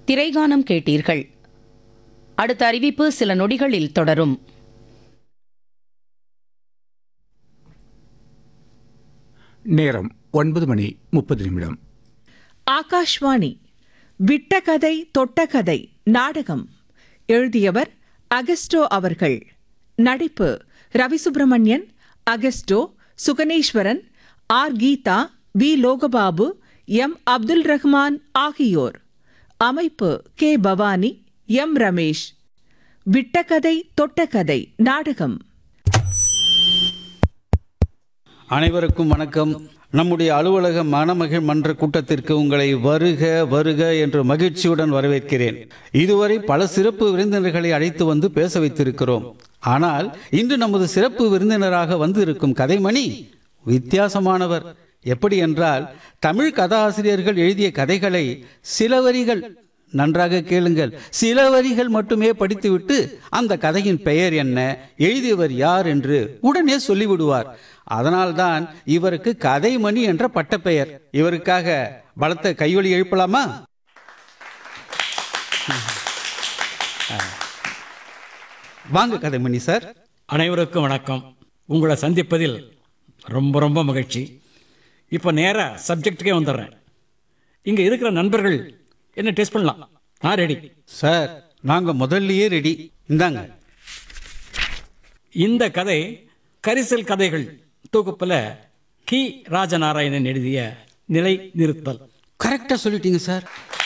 திரைகானம் கேட்டீர்கள் அடுத்த அறிவிப்பு சில நொடிகளில் தொடரும் நேரம் ஒன்பது மணி முப்பது நிமிடம் ஆகாஷ்வாணி விட்ட கதை தொட்ட கதை நாடகம் எழுதியவர் அகஸ்டோ அவர்கள் நடிப்பு Ravisubramanian Augusto Suganeswaran R Geetha V Logababu M Abdul Rahman ஆகியோர் அமைப்பு கே பவானி எம் ரமேஷ் விட்ட கதை தொட்ட கதை நாடகம் அனைவருக்கும் வணக்கம் நம்முடைய அலுவலக மணமகிழ் மன்ற கூட்டத்திற்கு உங்களை வருக வருக என்று மகிழ்ச்சியுடன் வரவேற்கிறேன் இதுவரை பல சிறப்பு விருந்தினர்களை அழைத்து வந்து பேச வைத்திருக்கிறோம் ஆனால் இன்று நமது சிறப்பு விருந்தினராக வந்து இருக்கும் கதைமணி வித்தியாசமானவர் எப்படி என்றால் தமிழ் கதாசிரியர்கள் எழுதிய கதைகளை சில வரிகள் நன்றாக கேளுங்கள் சில வரிகள் மட்டுமே படித்துவிட்டு அந்த கதையின் பெயர் என்ன எழுதியவர் யார் என்று உடனே சொல்லிவிடுவார் அதனால்தான் இவருக்கு கதைமணி என்ற பட்டப்பெயர் இவருக்காக பலத்த கையொலி எழுப்பலாமா வாங்க கதைமணி சார் அனைவருக்கும் வணக்கம் உங்களை சந்திப்பதில் ரொம்ப ரொம்ப மகிழ்ச்சி இப்போ நேராக சப்ஜெக்ட்டுக்கே வந்துடுறேன் இங்கே இருக்கிற நண்பர்கள் என்ன டெஸ்ட் பண்ணலாம் நான் ரெடி சார் நாங்க முதல்லயே ரெடி இந்தாங்க இந்த கதை கரிசல் கதைகள் தொகுப்பில் கி ராஜநாராயணன் எழுதிய நிலை நிறுத்தல் கரெக்டா சொல்லிட்டீங்க சார்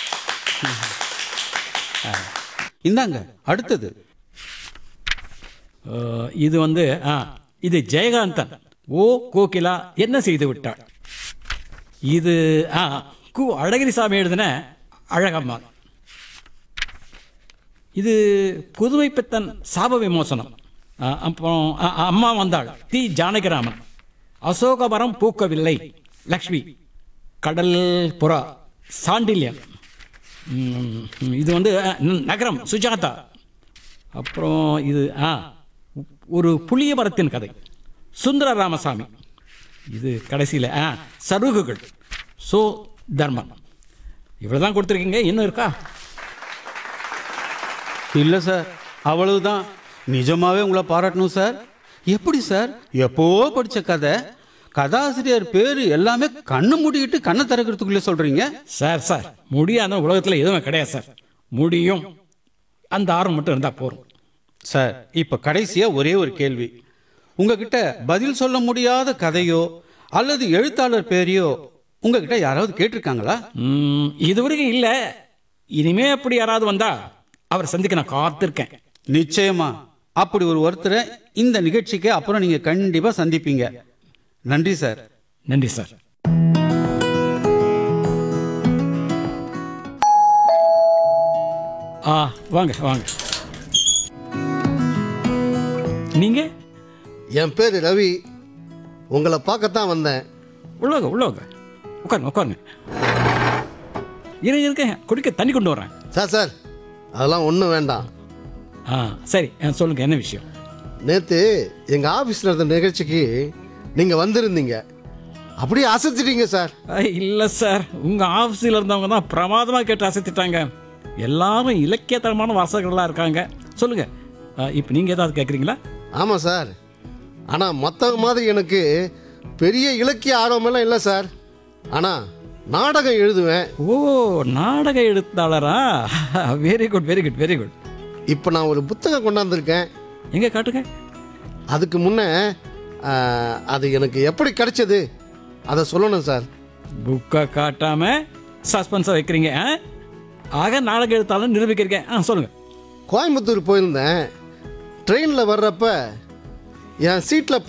இந்தாங்க அடுத்தது அஹ், இது வந்து ஆ இது ஜெயகாந்தன் ஓ கோகிலா என்ன செய்து விட்டாள் இது ஆ கு அழகிரிசாமி எழுதின அழகம்மாள் இது புதுமை பித்தன் சாப விமோசனம் ஆ, அப்புறம் ஆ, அம்மா வந்தாள் தி ஜானகிராமன் அசோகமரம் பூக்கவில்லை லக்ஷ்மி கடல் புறா சாண்டில்யன் ம், இது வந்து ஆ, ந- நகரம் சுஜாதா அப்புறம் இது ஆ ஒரு புளிய மரத்தின் கதை சுந்தர ராமசாமி இது கடைசியில் ஆ சருகுகள் சோ தர்மன் இவ்வளோதான் கொடுத்துருக்கீங்க இன்னும் இருக்கா இல்ல சார் அவ்வளவுதான் நிஜமாவே உங்களை பாராட்டணும் சார் எப்படி சார் எப்போ படிச்ச கதை கதாசிரியர் பேரு எல்லாமே கண்ணு மூடிக்கிட்டு கண்ணை திறக்கிறதுக்குள்ளே சொல்றீங்க சார் சார் முடியாத உலகத்தில் எதுவும் கிடையாது சார் முடியும் அந்த ஆர்வம் மட்டும் இருந்தால் போதும் சார் இப்ப கடைசியா ஒரே ஒரு கேள்வி உங்ககிட்ட பதில் சொல்ல முடியாத கதையோ அல்லது எழுத்தாளர் பேரையோ உங்ககிட்ட யாராவது கேட்டிருக்காங்களா ம், இதுவரைக்கும் இல்லை இனிமே அப்படி யாராவது வந்தா அவர் சந்திக்க நான் காத்திருக்கேன் நிச்சயமா அப்படி ஒரு ஒருத்தரை இந்த நிகழ்ச்சிக்கு அப்புறம் நீங்க கண்டிப்பா சந்திப்பீங்க நன்றி சார் நன்றி சார் ஆ வாங்க வாங்க நீங்க என் பேர் ரவி உங்களை பார்க்கத்தான் வந்தேன் உள்ளவங்க உள்ளவங்க உட்காருங்க உட்காருங்க இருங்க இருக்க குடிக்க தண்ணி கொண்டு வரேன் சார் சார் அதெல்லாம் ஒன்றும் வேண்டாம் ஆ சரி ஆ, சொல்லுங்க என்ன விஷயம் நேற்று எங்கள் ஆஃபீஸில் இருந்த நிகழ்ச்சிக்கு நீங்கள் வந்திருந்தீங்க அப்படியே அசைச்சிட்டீங்க சார் ஆ, இல்ல சார் உங்க ஆஃபீஸில் இருந்தவங்க தான் பிரமாதமா கேட்டு அசைத்துட்டாங்க எல்லாரும் இலக்கியத்தரமான வாசகர்களாக இருக்காங்க சொல்லுங்க ஆ, இப்போ நீங்க ஏதாவது கேட்குறீங்களா ஆமாம் சார் ஆனால் மற்றவங்க மாதிரி எனக்கு பெரிய இலக்கிய ஆர்வமெல்லாம் இல்லை சார் ஆனால் நாடகம் எழுதுவேன் ஓ நாடக எழுத்தாளரா very good very good very good இப்போ நான் ஒரு புத்தகம் கொண்டாந்துருக்கேன் எங்க காட்டுங்க அதுக்கு முன்னே ஆ, அது எனக்கு எப்படி கிடைச்சது அதை சொல்லணும் சார் புக்கை காட்டாம சஸ்பென்ஸை வைக்கிறீங்க ஆ? ஆக நாடக எழுத்தாளர் நிரூபிக்கிறீங்க ஆ சொல்லுங்க கோயம்புத்தூர் போயிருந்தேன் ட்ரெயினில் வர்றப்ப என் சீட்டில்